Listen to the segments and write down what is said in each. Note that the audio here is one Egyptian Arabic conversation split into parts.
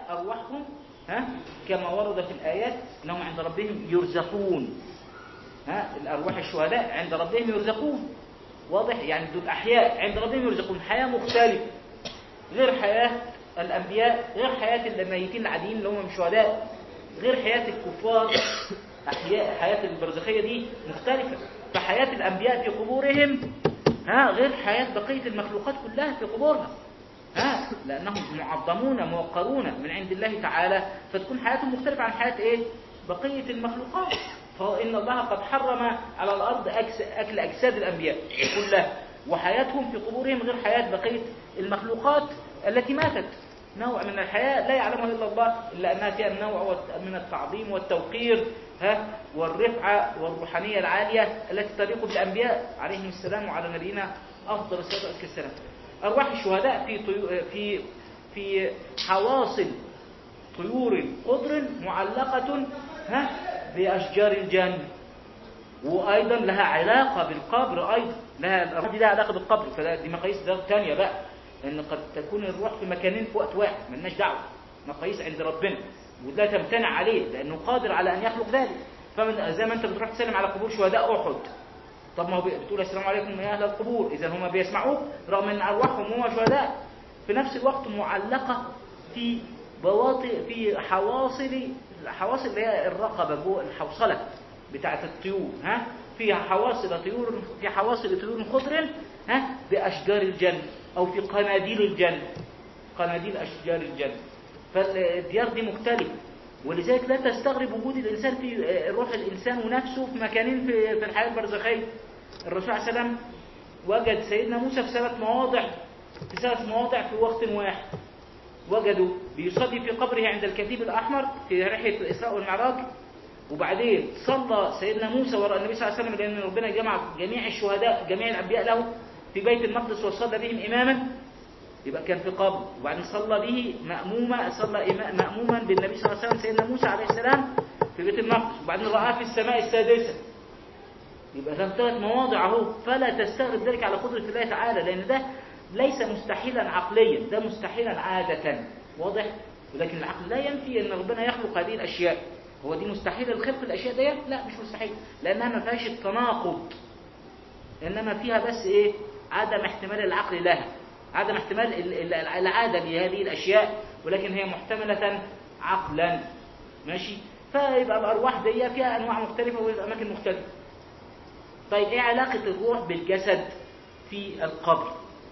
أرواحهم ها كما ورد في الآيات أنهم عند ربهم يرزقون ها الأرواح الشهداء عند ربهم يرزقون واضح يعني دول أحياء عند ربهم يرزقون حياة مختلفة غير حياة الأنبياء غير حياة الميتين العاديين اللي هم مش شهداء غير حياة الكفار أحياء حياة البرزخية دي مختلفة فحياة الأنبياء في قبورهم ها غير حياة بقية المخلوقات كلها في قبورها ها لأنهم معظمون موقرون من عند الله تعالى فتكون حياتهم مختلفة عن حياة إيه بقية المخلوقات فإن الله قد حرم على الأرض أكس- أكل أجساد الأنبياء كلها وحياتهم في قبورهم غير حياة بقية المخلوقات التي ماتت نوع من الحياة لا يعلمها إلا الله إلا أنها فيها النوع والت- من التعظيم والتوقير ها والرفعة والروحانية العالية التي تليق بالأنبياء عليهم السلام وعلى نبينا أفضل الصلاة والسلام أرواح الشهداء في طيو... في في حواصل طيور خضر معلقة ها بأشجار الجنة وأيضا لها علاقة بالقبر أيضا لها الأرواح دي لها علاقة بالقبر فدي مقاييس درجة تانية بقى لأن قد تكون الروح في مكانين في وقت واحد ملناش دعوة مقاييس عند ربنا ولا تمتنع عليه لأنه قادر على أن يخلق ذلك فمن زي ما أنت بتروح تسلم على قبور شهداء أحد طب ما هو بتقول السلام عليكم يا أهل القبور إذا هم بيسمعوك رغم أن أرواحهم هم شهداء في نفس الوقت معلقة في بواطئ في حواصل الحواصل اللي هي الرقبة جوه الحوصلة بتاعة الطيور ها فيها حواصل طيور في حواصل طيور خضر ها بأشجار الجنة أو في قناديل الجنة قناديل أشجار الجنة فالديار دي مختلفة ولذلك لا تستغرب وجود الإنسان في روح الإنسان ونفسه في مكانين في في الحياة البرزخية الرسول عليه السلام وجد سيدنا موسى في ثلاث مواضع في ثلاث مواضع في وقت واحد وجدوا بيصلي في قبره عند الكتيب الأحمر في رحلة الإسراء والمعراج وبعدين صلى سيدنا موسى وراء النبي صلى الله عليه وسلم لأن ربنا جمع جميع الشهداء جميع الأنبياء له في بيت المقدس وصلى بهم إماما يبقى كان في قبر وبعدين صلى به مأمومة صلى إما- مأموما بالنبي صلى الله عليه وسلم سيدنا موسى عليه السلام في بيت المقدس وبعدين رآه في السماء السادسة يبقى كان ثلاث مواضع اهو فلا تستغرب ذلك على قدرة الله تعالى لأن ده ليس مستحيلا عقليا ده مستحيلا عادة واضح ولكن العقل لا ينفي أن ربنا يخلق هذه الأشياء هو دي مستحيل الخلق الأشياء دي لا مش مستحيل لأنها ما فيهاش التناقض إنما فيها بس إيه عدم احتمال العقل لها عدم احتمال ال- ال- العادة لهذه الأشياء ولكن هي محتملة عقلا ماشي فيبقى الأرواح دي فيها أنواع مختلفة وفي أماكن مختلفة طيب إيه علاقة الروح بالجسد في القبر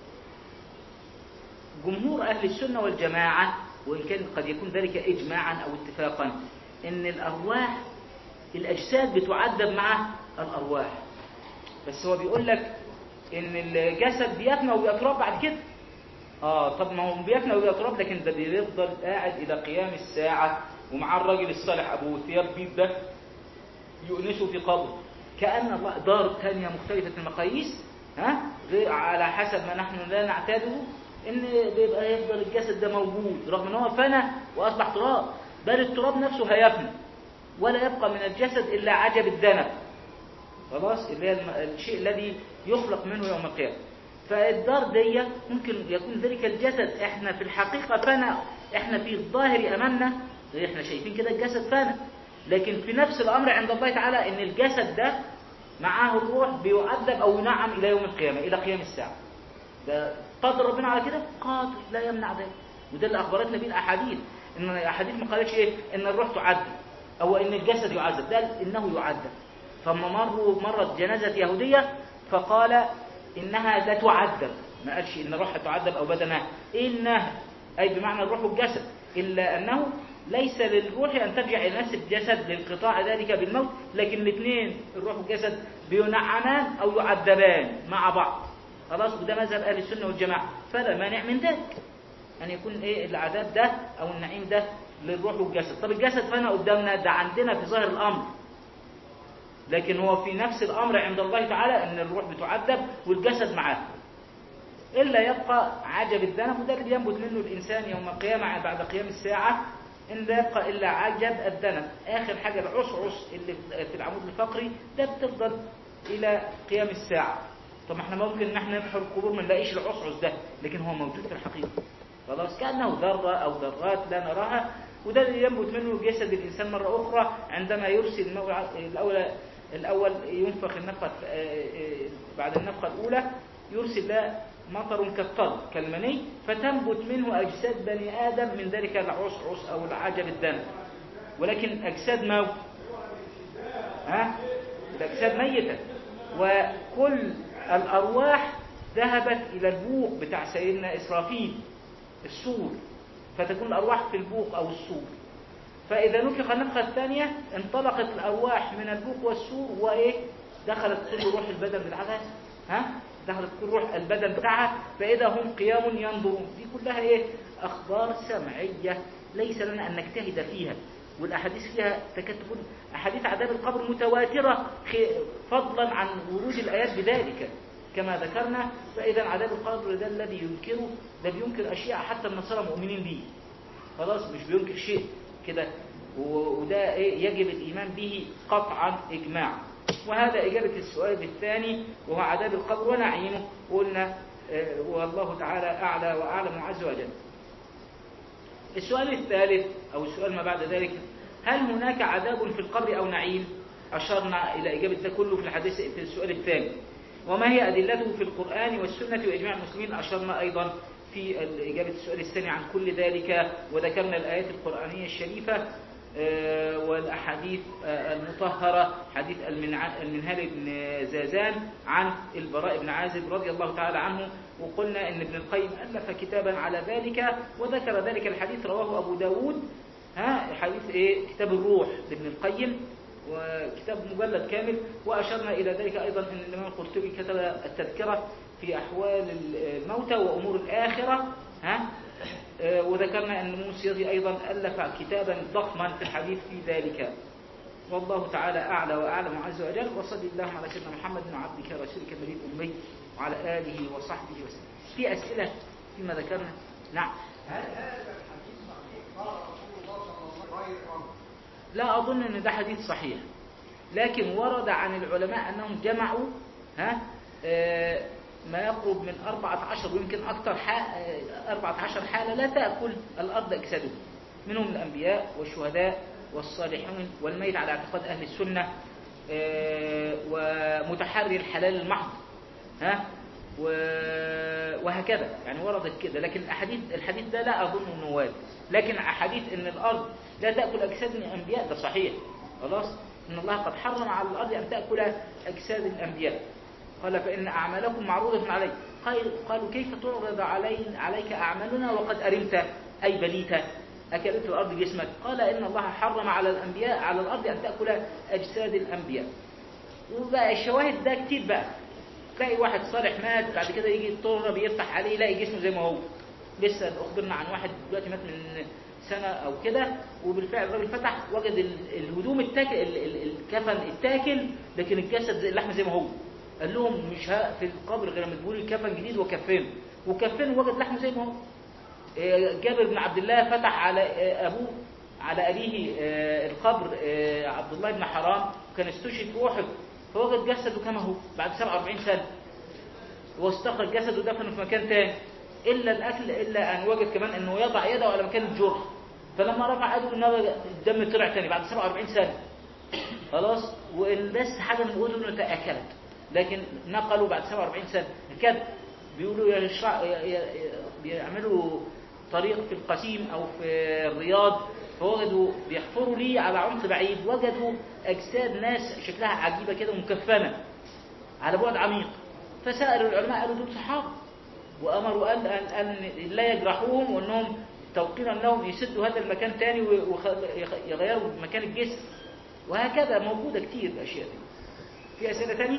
جمهور أهل السنة والجماعة وإن كان قد يكون ذلك إجماعا أو اتفاقا إن الأرواح الأجساد بتعذب مع الأرواح بس هو بيقول لك إن الجسد بيفنى وبيتراب بعد كده آه طب ما هو بيفنى وبيتراب لكن ده بيفضل قاعد إلى قيام الساعة ومع الراجل الصالح أبو ثياب بيض ده يؤنسه في قبره كأن الله دار تانية مختلفة المقاييس ها غير على حسب ما نحن لا نعتاده ان بيبقى يفضل الجسد ده موجود رغم ان هو فنى واصبح تراب بل التراب نفسه هيفنى ولا يبقى من الجسد الا عجب الذنب خلاص اللي هي الم- الشيء الذي يخلق منه يوم القيامه فالدار دي ممكن يكون ذلك الجسد احنا في الحقيقه فنى احنا في الظاهر امامنا احنا شايفين كده الجسد فنى لكن في نفس الامر عند الله تعالى ان الجسد ده معاه الروح بيعذب او ينعم الى يوم القيامه الى قيام الساعه ده قادر ربنا على كده قادر لا يمنع ذلك وده اللي اخبرتنا به الاحاديث ان الاحاديث ما قالتش ايه ان الروح تعذب او ان الجسد يعذب ده انه يعذب فما مروا مرت جنازه يهوديه فقال انها لا تعذب ما قالش ان الروح تعذب او بدنها انها اي بمعنى الروح والجسد الا انه ليس للروح ان ترجع الى نفس الجسد لانقطاع ذلك بالموت لكن الاثنين الروح والجسد بينعمان او يعذبان مع بعض خلاص وده مذهب اهل السنه والجماعه فلا مانع من ذلك ان يكون ايه العذاب ده او النعيم ده للروح والجسد طب الجسد فانا قدامنا ده عندنا في ظاهر الامر لكن هو في نفس الامر عند الله تعالى ان الروح بتعذب والجسد معاه الا يبقى عجب الذنب وده اللي بينبت منه الانسان يوم القيامه بعد قيام الساعه ان لا يبقى الا عجب الذنب اخر حاجه العصعص اللي في العمود الفقري ده بتفضل الى قيام الساعه طب ما احنا ممكن ان احنا نبحر القبور ما نلاقيش العصعص ده لكن هو موجود في الحقيقه خلاص كأنه ذرة أو ذرات لا نراها وده اللي ينبت منه جسد الإنسان مرة أخرى عندما يرسل المولى الأول الأول ينفخ النفخة بعد النفخة الأولى يرسل له مطر كالطل كالمني فتنبت منه أجساد بني آدم من ذلك العصعص أو العجب الدم ولكن أجساد موت ها الأجساد ميتة وكل الأرواح ذهبت إلى البوق بتاع سيدنا إسرافيل السور فتكون الأرواح في البوق أو السور فإذا نفخ النفخة الثانية انطلقت الأرواح من البوق والسور وإيه دخلت كل روح البدن بتاعها ها دخلت كل روح البدن بتاعها فإذا هم قيام ينظرون دي كلها إيه أخبار سمعية ليس لنا أن نجتهد فيها والأحاديث فيها تكاد تكون أحاديث عذاب القبر متواترة فضلا عن ورود الآيات بذلك كما ذكرنا فإذا عذاب القبر ده الذي ينكره ده بينكر أشياء حتى النصارى مؤمنين به خلاص مش بينكر شيء كده وده إيه يجب الإيمان به قطعا إجماعا وهذا إجابة السؤال الثاني وهو عذاب القبر ونعيمه قلنا والله تعالى أعلى وأعلم عز وجل السؤال الثالث أو السؤال ما بعد ذلك هل هناك عذاب في القبر أو نعيم أشرنا إلى إجابة ده كله في الحديث في السؤال الثاني وما هي أدلته في القرآن والسنة وإجماع المسلمين أشرنا أيضا في إجابة السؤال الثاني عن كل ذلك وذكرنا الآيات القرآنية الشريفة والأحاديث المطهرة حديث المنهال بن زازان عن البراء بن عازب رضي الله تعالى عنه وقلنا أن ابن القيم ألف كتابا على ذلك وذكر ذلك الحديث رواه أبو داود ها حديث إيه كتاب الروح لابن القيم وكتاب مجلد كامل وأشرنا إلى ذلك أيضا أن الإمام القرطبي كتب التذكرة في أحوال الموتى وأمور الآخرة ها وذكرنا أن الموسيقي أيضا ألف كتابا ضخما في الحديث في ذلك والله تعالى أعلى وأعلم عز وجل وصلي اللهم على سيدنا محمد وعبدك رسولك النبي الأمي وعلى آله وصحبه وسلم في أسئلة فيما ذكرنا نعم هل هذا الحديث صحيح قال رسول الله صلى الله عليه وسلم لا أظن أن ده حديث صحيح لكن ورد عن العلماء أنهم جمعوا ها آه ما يقرب من 14 ويمكن أكثر 14 حالة لا تأكل الأرض أجسادهم منهم الأنبياء والشهداء والصالحون والميت على اعتقاد أهل السنة ومتحري الحلال المحض ها وهكذا يعني وردت كده لكن الحديث الحديث ده لا أظن أنه وارد لكن أحاديث أن الأرض لا تأكل أجساد الأنبياء ده صحيح خلاص إن الله قد حرم على الأرض أن تأكل أجساد الأنبياء قال فإن أعمالكم معروضة علي قالوا كيف تعرض علي عليك أعمالنا وقد أرمت أي بليت أكلت الأرض جسمك قال إن الله حرم على الأنبياء على الأرض أن تأكل أجساد الأنبياء وبقى الشواهد ده كتير بقى تلاقي واحد صالح مات بعد كده يجي الطر بيفتح عليه يلاقي جسمه زي ما هو لسه أخبرنا عن واحد دلوقتي مات من سنة أو كده وبالفعل الراجل فتح وجد الهدوم التاكل الكفن التاكل لكن الجسد زي اللحم زي ما هو قال لهم مش في القبر غير لما تقول الكفن جديد وكفنه وكفنه وجد لحمه زي ما هو جابر بن عبد الله فتح على ابوه على ابيه القبر عبد الله بن حرام كان استشهد في احد فوجد جسده كما هو بعد 47 سنه واستخرج جسده ودفنه في مكان تاني الا الاكل الا ان وجد كمان انه يضع يده على مكان الجرح فلما رفع يده الدم طلع تاني بعد 47 سنه خلاص بس حاجه من اذنه تاكلت لكن نقلوا بعد 47 سنة كده بيقولوا يشرع بيعملوا طريق في القسيم أو في الرياض فوجدوا بيحفروا ليه على عمق بعيد وجدوا أجساد ناس شكلها عجيبة كده مكفنة على بعد عميق فسألوا العلماء قالوا دول صحابة وأمروا أن, أن, أن لا يجرحوهم وأنهم توقيرا لهم يسدوا هذا المكان تاني ويغيروا مكان الجسم وهكذا موجودة كتير الأشياء دي في أسئلة تانية؟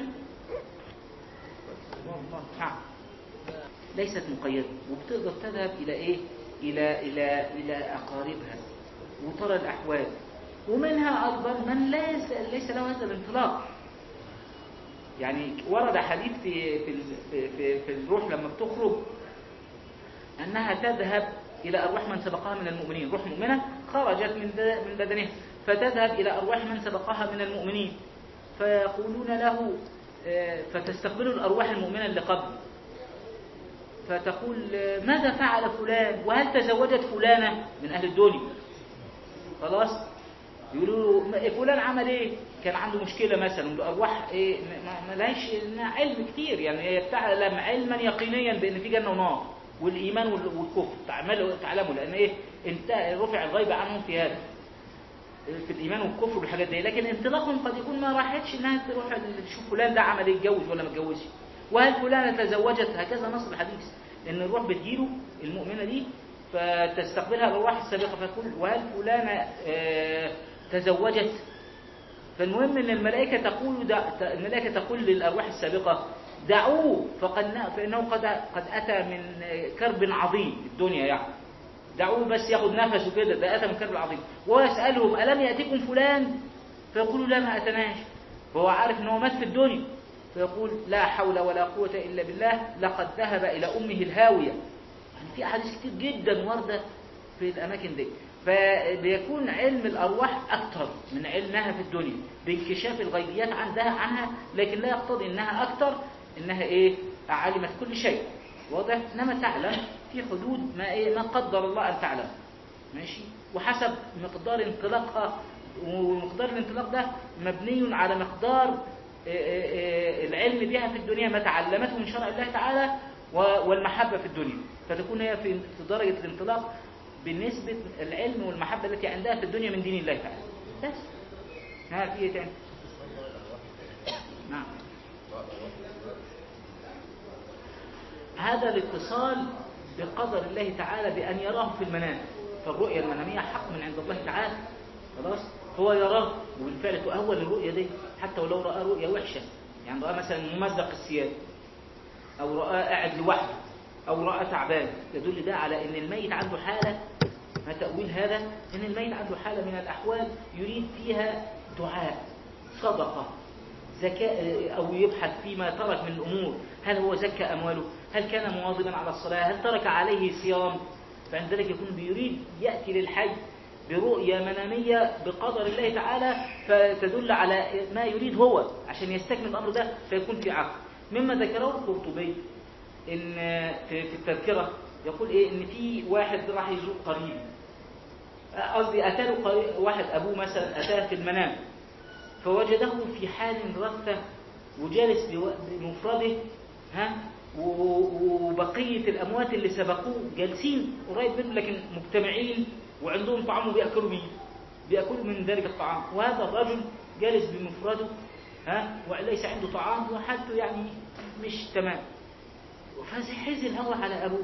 نعم ليست مقيدة وبتقدر تذهب إلى إيه إلى إلى إلى أقاربها وترى الأحوال ومنها أيضا من ليس ليس له هذا الانطلاق يعني ورد حديث في في في, في الروح لما بتخرج أنها تذهب إلى أرواح من سبقها من المؤمنين روح مؤمنة خرجت من من بدنها فتذهب إلى أرواح من سبقها من المؤمنين فيقولون له فتستقبل الأرواح المؤمنة اللي قبل فتقول آه، ماذا فعل فلان وهل تزوجت فلانة من أهل الدنيا خلاص يقولوا له م- فلان عمل ايه كان عنده مشكلة مثلا الأرواح ايه ما- ما- ما لهاش إنها علم كتير يعني هي بتعلم علما يقينيا بأن في جنة ونار والإيمان وال- والكفر تعملوا تعلموا لأن ايه انت رفع الغيب عنهم في هذا في الايمان والكفر والحاجات دي لكن انطلاقهم قد يكون ما راحتش انها تروح تشوف فلان ده عمل ايه اتجوز ولا ما اتجوزش وهل فلانه تزوجت هكذا نص الحديث ان الروح بتجيله المؤمنه دي فتستقبلها الارواح السابقه فتقول وهل فلانه آه، تزوجت فالمهم ان الملائكه تقول دع... الملائكه تقول للارواح السابقه دعوه فقد فانه قد قد اتى من كرب عظيم الدنيا يعني دعوه بس ياخد نفسه كده ده اتى من كرب عظيم وهو يسالهم الم ياتكم فلان فيقولوا لا ما اتناش فهو عارف ان هو مات في الدنيا فيقول لا حول ولا قوه الا بالله لقد ذهب الى امه الهاويه يعني في احاديث كتير جدا وارده في الاماكن دي فبيكون علم الارواح اكثر من علمها في الدنيا بانكشاف الغيبيات عندها عنها لكن لا يقتضي انها اكثر انها ايه علمت كل شيء واضح انما تعلم في حدود ما ايه ما قدر الله ان تعلم ماشي وحسب مقدار انطلاقها ومقدار الانطلاق ده مبني على مقدار إيه إيه إيه العلم بها في الدنيا ما تعلمته من شرع الله تعالى و- والمحبة في الدنيا فتكون هي في في درجة الانطلاق بنسبة العلم والمحبة التي عندها في الدنيا من دين الله تعالى بس ها في ايه تاني نعم هذا الاتصال بقدر الله تعالى بأن يراه في المنام فالرؤية المنامية حق من عند الله تعالى خلاص هو يراه وبالفعل تؤول الرؤية دي حتى ولو رأى رؤية وحشة يعني رأى مثلا ممزق الثياب أو رأى قاعد لوحده أو رأى تعبان يدل ده على أن الميت عنده حالة ما تأويل هذا أن الميت عنده حالة من الأحوال يريد فيها دعاء صدقة زكاة أو يبحث فيما ترك من الأمور هل هو زكى أمواله هل كان مواظبا على الصلاة هل ترك عليه صيام فعند ذلك يكون بيريد يأتي للحج برؤية منامية بقدر الله تعالى فتدل على ما يريد هو عشان يستكمل الأمر ده فيكون في عقل مما ذكره القرطبي إن في في التذكرة يقول إيه إن في واحد راح يزور قريب قصدي أتاه قريب واحد أبوه مثلا أتاه في المنام فوجده في حال رثة وجالس بو- بمفرده ها و- وبقية الأموات اللي سبقوه جالسين قريب منه لكن مجتمعين وعندهم طعام وبيأكلوا منه بيأكلوا من ذلك الطعام وهذا الرجل جالس بمفرده ها وليس عنده طعام وحالته يعني مش تمام فحزن هو على أبوه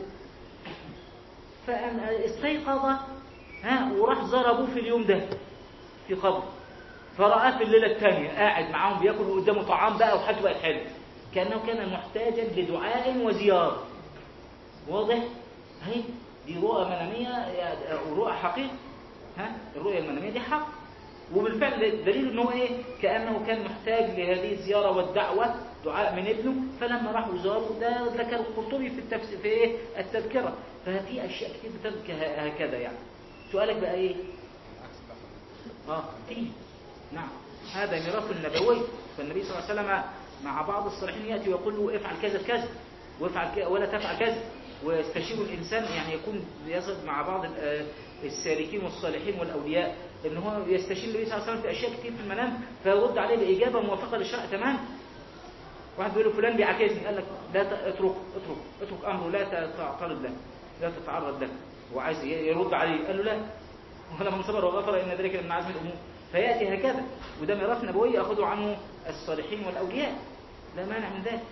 فاستيقظ ها وراح زار أبوه في اليوم ده في قبر فرآه في الليلة الثانية قاعد معاهم بياكل وقدامه طعام بقى وحالته بقت حلوه كأنه كان محتاجا لدعاء وزيارة واضح؟ هي دي رؤى منامية ورؤى حقيقة ها الرؤية المنامية دي حق وبالفعل دليل ان هو ايه كانه كان محتاج لهذه الزياره والدعوه دعاء من ابنه فلما راحوا زاروا ده ذكر القرطبي في التفسير في ايه التذكره ففي اشياء كتير بتذكر هكذا يعني سؤالك بقى ايه اه في نعم هذا ميراث النبوي فالنبي صلى الله عليه وسلم مع بعض الصالحين ياتي ويقول له افعل كذا كذا وافعل كذا ولا تفعل كذا ويستشير الانسان يعني يكون يصل مع بعض ال- السالكين والصالحين والاولياء ان هو يستشير النبي صلى الله عليه وسلم في اشياء كتير في المنام فيرد عليه باجابه موافقه للشرع تمام واحد بيقول له فلان بيعاكسني قال لك لا ت- اترك اترك اترك امره لا ت- تعترض له لا تتعرض له هو عايز ي- يرد عليه قال له لا ولمن صبر وغفر ان ذلك من عزم الامور فياتي هكذا وده ميراث نبوي ياخذه عنه الصالحين والاولياء لا مانع من ذلك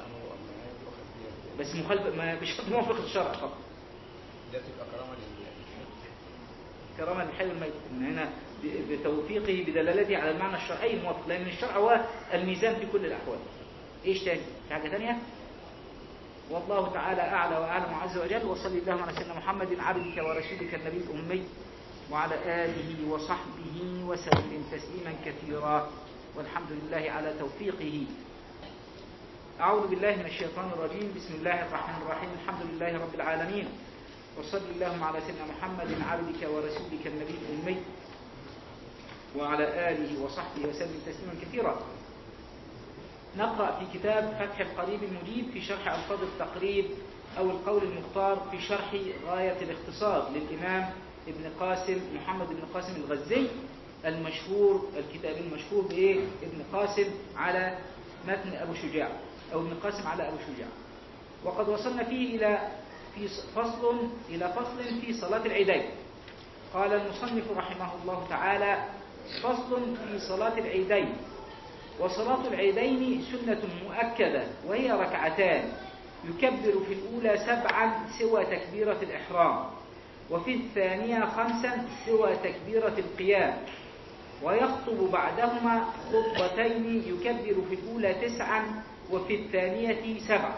بس مخالفه ما مش موافقه الشرع فقط ده تبقى كرامه لله كرامة للحي والميت إن هنا ب- بتوفيقه بدلالته على المعنى الشرعي الموافق لأن الشرع هو الميزان في كل الأحوال إيش تاني؟ في حاجة تانية؟ والله تعالى أعلى وأعلم عز وجل وصلي اللهم على سيدنا محمد عبدك ورسولك النبي الأمي وعلى آله وصحبه وسلم تسليما كثيرا والحمد لله على توفيقه أعوذ بالله من الشيطان الرجيم بسم الله الرحمن الرحيم الحمد لله رب العالمين وصل اللهم على سيدنا محمد عبدك ورسولك النبي الأمي وعلى آله وصحبه وسلم تسليما كثيرا نقرأ في كتاب فتح القريب المجيب في شرح ألفاظ التقريب أو القول المختار في شرح غاية الاختصار للإمام ابن قاسم محمد بن قاسم الغزي المشهور الكتاب المشهور بإيه ابن قاسم على متن أبو شجاع أو ابن قاسم على أبو شجاع وقد وصلنا فيه إلى في فصل إلى فصل في صلاة العيدين قال المصنف رحمه الله تعالى فصل في صلاة العيدين وصلاة العيدين سنة مؤكدة وهي ركعتان يكبر في الأولى سبعا سوى تكبيرة الإحرام وفي الثانية خمسا سوى تكبيرة القيام ويخطب بعدهما خطبتين يكبر في الأولى تسعا وفي الثانية سبعا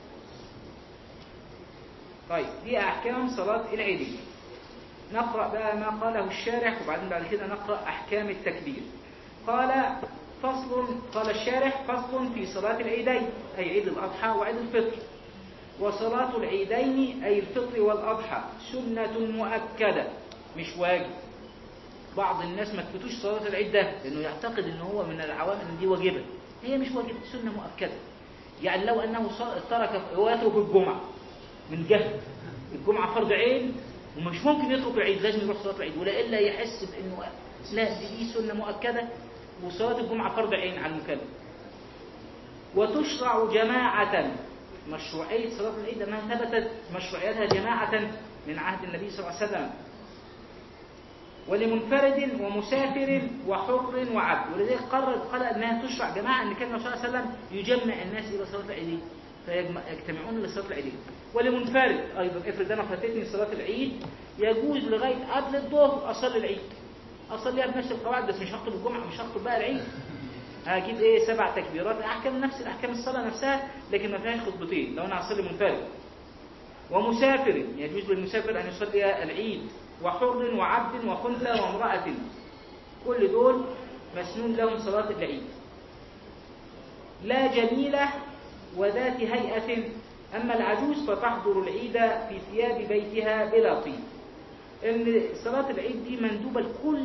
طيب دي أحكام صلاة العيدين نقرأ بقى ما قاله الشارح وبعدين بعد كده نقرأ أحكام التكبير قال فصل قال الشارح فصل في صلاة العيدين أي عيد الأضحى وعيد الفطر وصلاة العيدين أي الفطر والأضحى سنة مؤكدة مش واجب بعض الناس ما تفوتوش صلاة العيد ده لأنه يعتقد أنه هو من العوام أن دي واجبة هي مش واجبة سنة مؤكدة يعني لو أنه ص- ترك ويترك الجمعة من جهل الجمعة فرض عين ومش ممكن يترك العيد لازم يروح صلاة العيد ولا إلا يحس بأنه لا دي, دي سنة مؤكدة وصلاة الجمعة فرض عين على المكلف وتشرع جماعة مشروعية صلاة العيد أنها ثبتت مشروعيتها جماعة من عهد النبي صلى الله عليه وسلم ولمنفرد ومسافر وحر وعبد ولذلك قرر قال انها تشرع جماعه ان كان النبي صلى الله عليه وسلم يجمع الناس الى صلاه العيدين فيجتمعون لصلاه العيدين ولمنفرد ايضا افرض انا فاتتني صلاه العيد يجوز لغايه قبل الظهر اصلي العيد اصليها بنفس القواعد بس مش هخطب الجمعه مش هخطب بقى العيد هجيب ايه سبع تكبيرات احكام نفس الاحكام الصلاه نفسها لكن ما فيهاش خطبتين لو انا هصلي منفرد ومسافر يجوز للمسافر أن يصلي العيد وحر وعبد وخنثى وامرأة كل دول مسنون لهم صلاة العيد لا جميلة وذات هيئة أما العجوز فتحضر العيد في ثياب بيتها بلا طيب إن صلاة العيد دي مندوبة لكل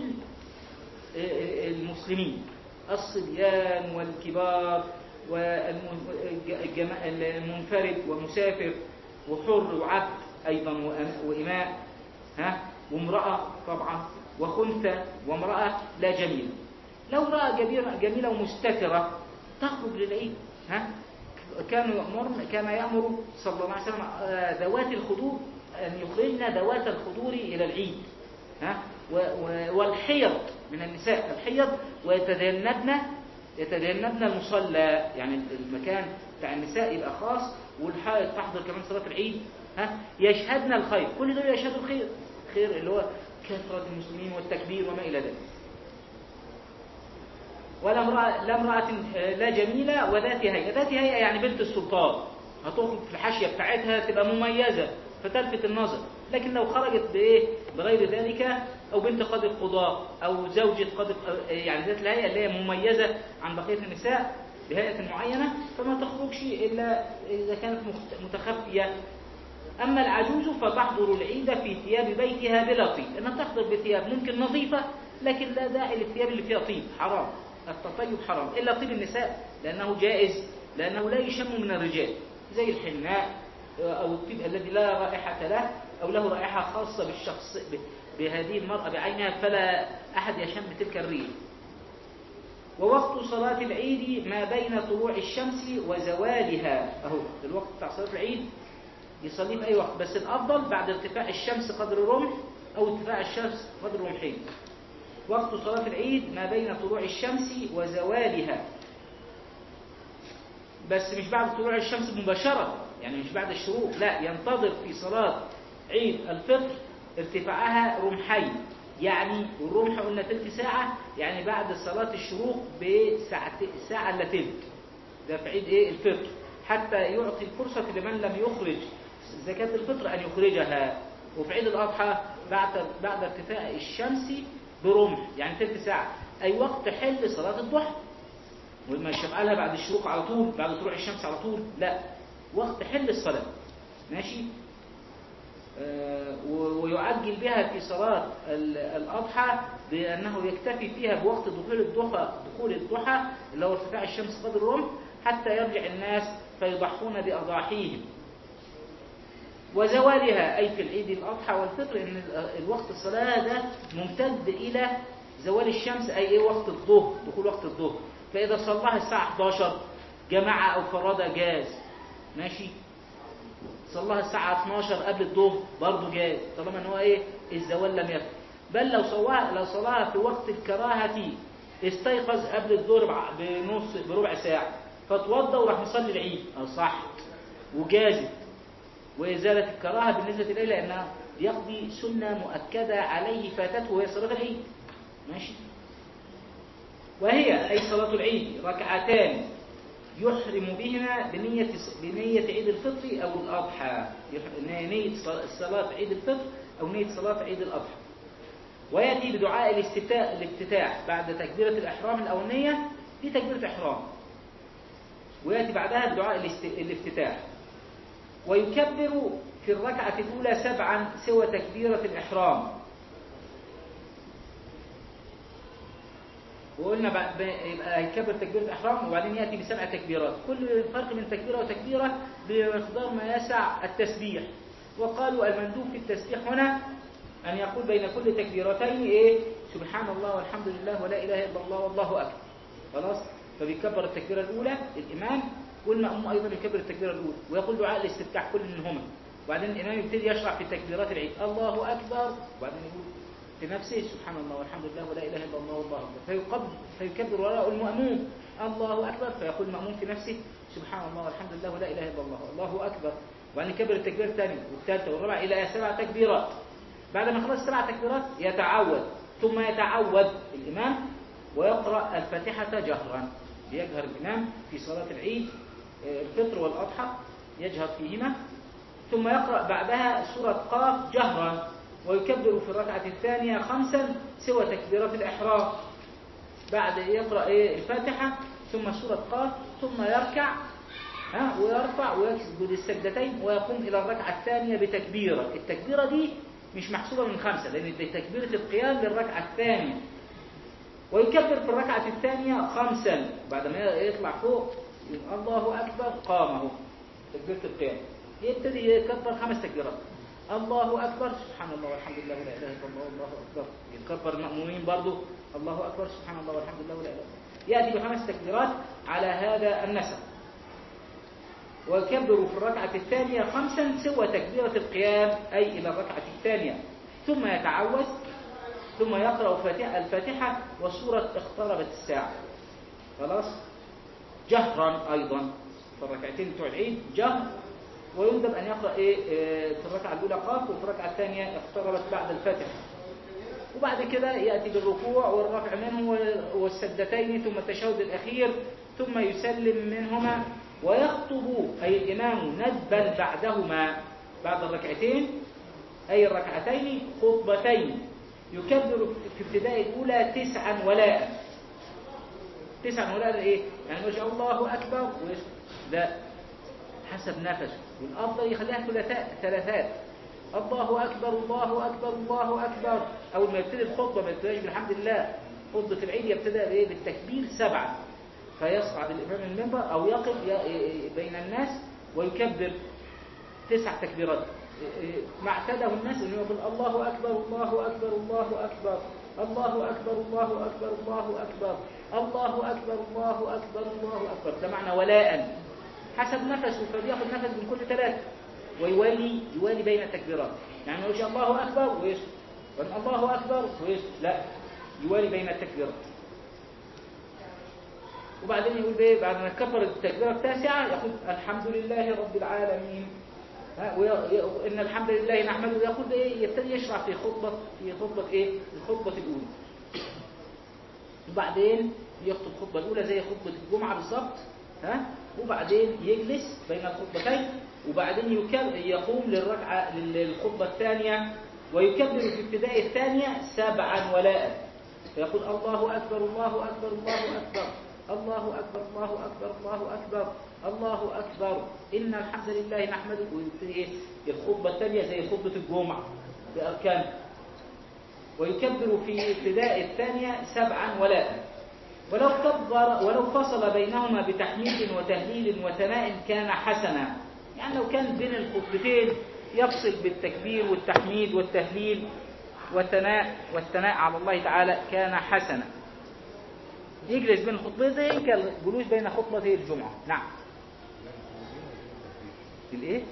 المسلمين الصبيان والكبار والمنفرد ومسافر وحر وعبد أيضا وأم- وإماء ها وامرأة طبعا وخنثى وامرأة لا جميلة لو رأى جميلة, جميلة ومستترة تخرج للعيد ها كان يأمر كان يأمر صلى الله عليه وسلم آه، ذوات الخدور أن يخرجن ذوات الخدور إلى العيد ها و- و- والحيض من النساء الحيض ويتجنبن يتجنبن المصلى يعني المكان بتاع النساء يبقى خاص والحائض تحضر كمان صلاة العيد ها يشهدن الخير كل دول يشهدوا الخير خير اللي هو كثرة المسلمين والتكبير وما إلى ذلك ولا امرأة لا امرأة آه، لا جميلة وذات هيئة ذات هيئة يعني بنت السلطان هتخرج في الحاشية بتاعتها تبقى مميزة فتلفت النظر لكن لو خرجت بإيه بغير ذلك أو بنت قاضي القضاء أو زوجة قاضي آه، يعني ذات الهيئة اللي هي مميزة عن بقية النساء بهيئة معينة فما تخرجش إلا إذا كانت مخت- متخفية أما العجوز فتحضر العيد في ثياب بيتها بلا طيب إنها تحضر بثياب ممكن نظيفة لكن لا داعي للثياب اللي فيها طيب حرام التطيب حرام إلا طيب النساء لأنه جائز لأنه لا يشم من الرجال زي الحناء أو الطيب الذي لا رائحة له أو له رائحة خاصة بالشخص ب- بهذه المرأة بعينها فلا أحد يشم تلك الريح ووقت صلاة العيد ما بين طلوع الشمس وزوالها أهو الوقت بتاع صلاة العيد يصليه في أي وقت بس الأفضل بعد ارتفاع الشمس قدر رمح أو ارتفاع الشمس قدر رمحين وقت صلاة العيد ما بين طلوع الشمس وزوالها بس مش بعد طلوع الشمس مباشرة يعني مش بعد الشروق لا ينتظر في صلاة عيد الفطر ارتفاعها رمحين يعني الرمح قلنا تلت ساعة يعني بعد صلاة الشروق بساعة ساعة الا تلت ده في عيد ايه الفطر حتى يعطي الفرصة لمن لم يخرج زكاة الفطر أن يخرجها وفي عيد الأضحى بعد بعد ارتفاع الشمس برمح يعني تلت ساعة أي وقت حل صلاة الضحى وما يشغلها بعد الشروق على طول بعد طلوع الشمس على طول لا وقت حل الصلاة ماشي آه، و- ويعجل بها في صلاة ال- الأضحى بأنه يكتفي فيها بوقت دخول الضحى دخول الضحى اللي هو ارتفاع الشمس قدر الرمح حتى يرجع الناس فيضحون بأضاحيهم وزوالها أي في العيد الأضحى والفطر إن ال- الوقت الصلاة ده ممتد إلى زوال الشمس أي إيه وقت الظهر دخول وقت الظهر فإذا صلاها الساعة 11 جماعة أو فرادة جاز ماشي صلاها الساعة 12 قبل الظهر برضه جاز طالما ان هو ايه الزوال لم يكن بل لو صلاها لو صلاها في وقت الكراهة استيقظ قبل الظهر بع- بنص بربع ساعة فتوضى وراح مصلي العيد اه صح وجازت وإزالة الكراهة بالنسبة إليه لأنه يقضي سنة مؤكدة عليه فاتته وهي صلاة العيد ماشي وهي أي صلاة العيد ركعتان يحرم بهما بنية بنية عيد الفطر أو الأضحى يح- نية ص- صلاة عيد الفطر أو نية صلاة عيد الأضحى ويأتي بدعاء الاستفتاء الافتتاح بعد تكبيرة الإحرام الأولانية دي تكبيرة إحرام ويأتي بعدها بدعاء الاست- الافتتاح ويكبر في الركعة الأولى سبعا سوى تكبيرة الإحرام وقلنا بعد ب- يبقى هيكبر تكبيرة الإحرام وبعدين يأتي بسبع تكبيرات كل فرق من تكبيرة وتكبيرة بمقدار ما يسع التسبيح وقالوا المندوب في التسبيح هنا أن يقول بين كل تكبيرتين إيه سبحان الله والحمد لله ولا إله إلا الله والله أكبر خلاص فبيكبر التكبيرة الأولى الإمام والمأموم أيضا يكبر التكبيرة الأولى ويقول دعاء الاستفتاح كل منهما وبعدين الإمام يبتدي يشرع في تكبيرات العيد الله أكبر وبعدين يقول في نفسه سبحان الله والحمد لله ولا إله إلا الله والله أكبر فيقبل فيكبر وراءه المأموم الله أكبر فيقول المأموم في نفسه سبحان الله والحمد لله ولا إله إلا الله الله أكبر وبعدين يكبر التكبير الثاني والثالثة والرابعة إلى سبع تكبيرات بعد ما خلص سبع تكبيرات يتعود ثم يتعود الإمام ويقرأ الفاتحة جهرا يجهر الإمام في صلاة العيد آه، الفطر والأضحى يجهر فيهما ثم يقرأ بعدها سورة قاف جهرا ويكبر في الركعة الثانية خمسا سوى تكبيرات الإحرام بعد يقرأ إيه الفاتحة ثم سورة قاف ثم يركع ها ويرفع ويسجد السجدتين ويقوم إلى الركعة الثانية بتكبيرة التكبيرة دي مش محسوبة من خمسة لأن دي تكبيرة القيام للركعة الثانية ويكبر في الركعة الثانية خمسا بعد ما يطلع فوق يقول الله أكبر قامه تكبيرة القيام يبتدي يكبر خمس تكبيرات الله أكبر سبحان الله والحمد لله ولا إله إلا الله والله أكبر يكبر المأمومين برضو الله أكبر سبحان الله والحمد لله ولا إله إلا الله يأتي بخمس تكبيرات على هذا النسق ويكبر في الركعة الثانية خمسا سوى تكبيرة القيام أي إلى الركعة الثانية ثم يتعوذ ثم يقرأ فاتحة الفاتحة وسورة اقتربت الساعة خلاص جهرا أيضا في الركعتين بتوع العيد جهر ويندب أن يقرأ إيه إيه، في الركعة الأولى قاف وفي الركعة الثانية اقتربت بعد الفاتحة وبعد كده يأتي بالركوع والرفع منه والسجدتين ثم التشهد الأخير ثم يسلم منهما ويخطب أي الإمام ندبا بعدهما بعد الركعتين أي الركعتين خطبتين يكبر في ابتداء الأولى تسعا ولاء تسعا ولاء إيه؟ يعني ما شاء الله أكبر ويسكت لا حسب نفسه والأفضل يخليها ثلاثاء ثلاثات الله أكبر الله أكبر الله أكبر أول ما يبتدي الخطبة ما يبتديش بالحمد لله خطبة العيد يبتدى بإيه؟ بالتكبير سبعة فيصعد الإمام المنبر أو يقف ي- بين الناس ويكبر تسع تكبيرات ما اعتاده الناس انه يقول الله اكبر الله اكبر الله اكبر الله اكبر الله اكبر الله اكبر الله اكبر الله اكبر الله اكبر ده معنى ولاء حسب نفسه فبياخد نفس من كل ثلاثه ويوالي يوالي بين التكبيرات يعني ما يقولش الله اكبر ويسكت ولا الله اكبر ويسكت لا يوالي بين التكبيرات وبعدين يقول ايه بعد ما يكبر التكبيره التاسعه يقول الحمد لله رب العالمين ها، وي- ي- ان الحمد لله نحمده ويقول ايه يبتدي يشرع في خطبه في خطبه ايه الخطبه الاولى وبعدين يخطب الخطبه الاولى زي خطبه الجمعه بالظبط ها وبعدين يجلس بين الخطبتين وبعدين يكب- يقوم للركعه للخطبه الثانيه ويكبر في ابتداء الثانيه سبعا ولاء فيقول الله اكبر الله اكبر الله اكبر الله أكبر الله أكبر الله أكبر الله أكبر إن الحمد لله نحمده ويبتدي إيه؟ الخطبة الثانية زي خطبة الجمعة بأركان ويكبر في ابتداء الثانية سبعا ولاء ولو كبر ولو فصل بينهما بتحميد وتهليل وثناء كان حسنا يعني لو كان بين الخطبتين يفصل بالتكبير والتحميد والتهليل والثناء والثناء على الله تعالى كان حسنا يجلس بين خطبتين كالجلوس بين خطبتي الجمعة نعم الايه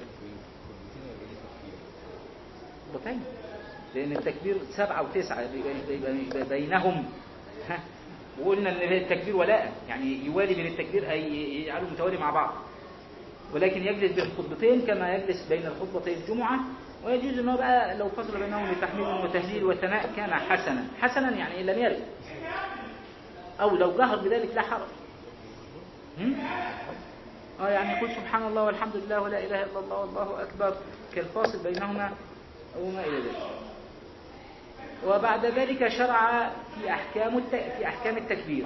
خطبتين لان التكبير سبعة وتسعة يبقى- يبقى- يبقى بينهم ها وقلنا ان التكبير ولاء يعني يوالي بين التكبير اي يجعلوا متوالي مع بعض ولكن يجلس بين الخطبتين كما يجلس بين الخطبتين الجمعة ويجوز ان هو بقى لو فصل بينهم بتحميد وتهليل وثناء كان حسنا حسنا يعني ان لم يرد او لو جهر بذلك لا حرج هم؟ اه يعني يقول سبحان الله والحمد لله ولا اله الا الله والله اكبر كالفاصل بينهما او ما الى ذلك وبعد ذلك شرع في احكام الت... في احكام التكبير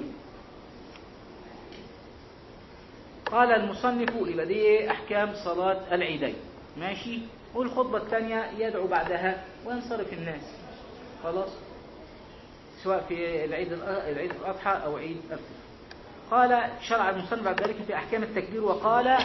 قال المصنف يبقى دي إيه؟ احكام صلاه العيدين ماشي والخطبه الثانيه يدعو بعدها وينصرف الناس خلاص سواء في العيد الأ- العيد الاضحى او عيد الفطر قال شرع المصنف بعد ذلك في احكام التكبير وقال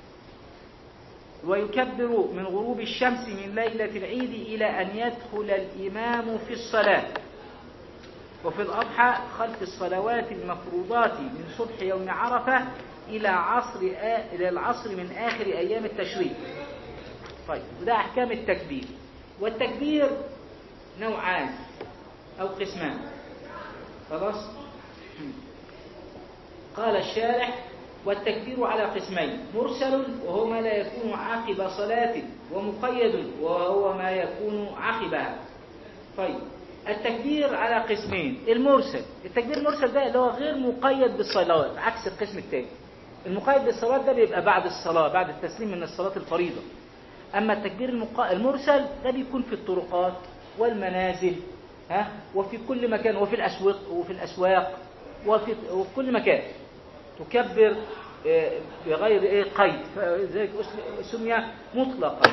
ويكبر من غروب الشمس من ليلة العيد إلى أن يدخل الإمام في الصلاة وفي الأضحى خلف الصلوات المفروضات من صبح يوم عرفة إلى عصر آ... إلى العصر من آخر أيام التشريق طيب وده أحكام التكبير والتكبير نوعان أو قسمان خلاص قال الشارح والتكبير على قسمين مرسل وهو ما لا يكون عقب صلاة ومقيد وهو ما يكون عقبها طيب التكبير على قسمين المرسل التكبير المرسل ده اللي هو غير مقيد بالصلوات عكس القسم الثاني المقيد بالصلاة ده بيبقى بعد الصلاة بعد التسليم من الصلاة الفريضة أما التكبير المق... المرسل ده بيكون في الطرقات والمنازل ها وفي كل مكان وفي الأسواق وفي الأسواق وفي, وفي كل مكان تكبر آه، بغير ايه قيد فذلك أس- سمي مطلقا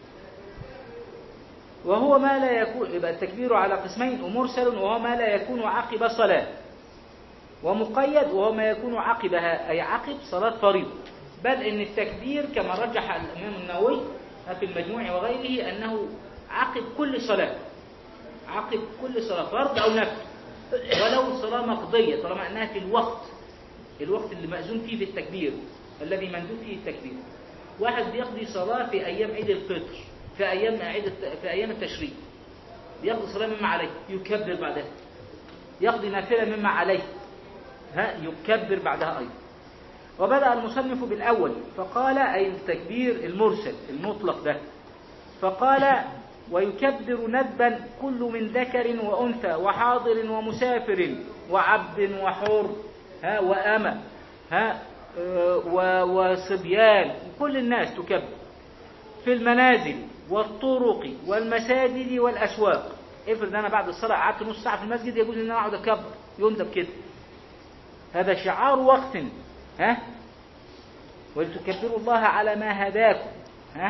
وهو ما لا يكون يبقى التكبير على قسمين ومرسل وهو ما لا يكون عقب صلاة ومقيد وهو ما يكون عقبها أي عقب صلاة فريضة بل إن التكبير كما رجح الإمام النووي في المجموع وغيره أنه عقب كل صلاة عقب كل صلاة فرض أو نفل ولو صلاة مقضية طالما أنها في الوقت الوقت اللي مأذون فيه بالتكبير الذي مندوب فيه التكبير واحد بيقضي صلاة في أيام عيد الفطر في أيام عيد الت... في أيام التشريق بيقضي صلاة مما عليه يكبر بعدها يقضي نافلة مما عليه ها يكبر بعدها أيضا وبدأ المصنف بالأول فقال أي التكبير المرسل المطلق ده فقال ويكبر ندبا كل من ذكر وأنثى وحاضر ومسافر وعبد وحر ها وأمة ها آه، و- وصبيان كل الناس تكبر في المنازل والطرق والمساجد والأسواق افرض أنا بعد الصلاة قعدت نص ساعة في المسجد يجوز إن أنا أقعد أكبر يندب كده هذا شعار وقت ها ولتكبروا الله على ما هداكم ها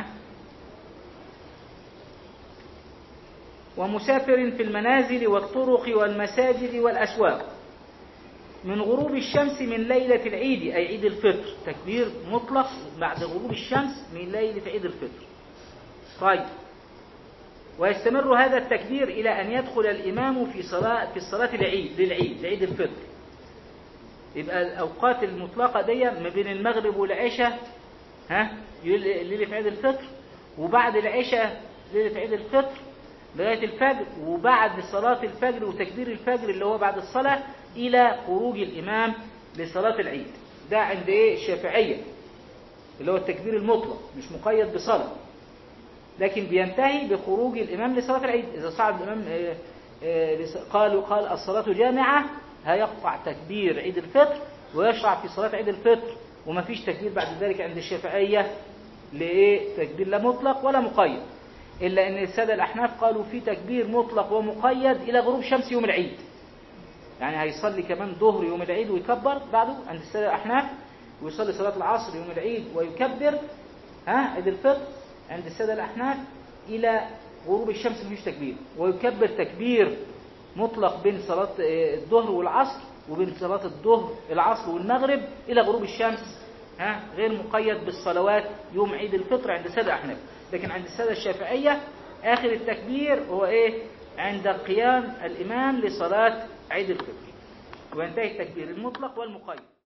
ومسافر في المنازل والطرق والمساجد والأسواق من غروب الشمس من ليلة العيد أي عيد الفطر تكبير مطلق بعد غروب الشمس من ليلة عيد الفطر طيب ويستمر هذا التكبير إلى أن يدخل الإمام في صلاة في الصلاة العيد للعيد لعيد الفطر يبقى الأوقات المطلقة دي ما بين المغرب والعشاء ها ليلة عيد الفطر وبعد العشاء ليلة عيد الفطر لغاية الفجر وبعد صلاة الفجر وتكبير الفجر اللي هو بعد الصلاة إلى خروج الإمام لصلاة العيد ده عند إيه الشافعية اللي هو التكبير المطلق مش مقيد بصلاة لكن بينتهي بخروج الإمام لصلاة العيد إذا صعد الإمام آه، آه، لص- قالوا قال الصلاة جامعة هيقطع تكبير عيد الفطر ويشرع في صلاة عيد الفطر وما فيش تكبير بعد ذلك عند الشافعية لإيه تكبير لا مطلق ولا مقيد إلا أن السادة الأحناف قالوا في تكبير مطلق ومقيد إلى غروب شمس يوم العيد يعني هيصلي كمان ظهر يوم العيد ويكبر بعده عند السادة الأحناف ويصلي صلاة العصر يوم العيد ويكبر ها عيد الفطر عند السادة الأحناف إلى غروب الشمس مفيش تكبير ويكبر تكبير مطلق بين صلاة آه، الظهر والعصر وبين صلاة الظهر العصر والمغرب إلى غروب الشمس ها غير مقيد بالصلوات يوم عيد الفطر عند السادة الأحناف لكن عند السادة الشافعية آخر التكبير هو إيه عند قيام الإمام لصلاة عيد الفطر وينتهي التكبير المطلق والمقيد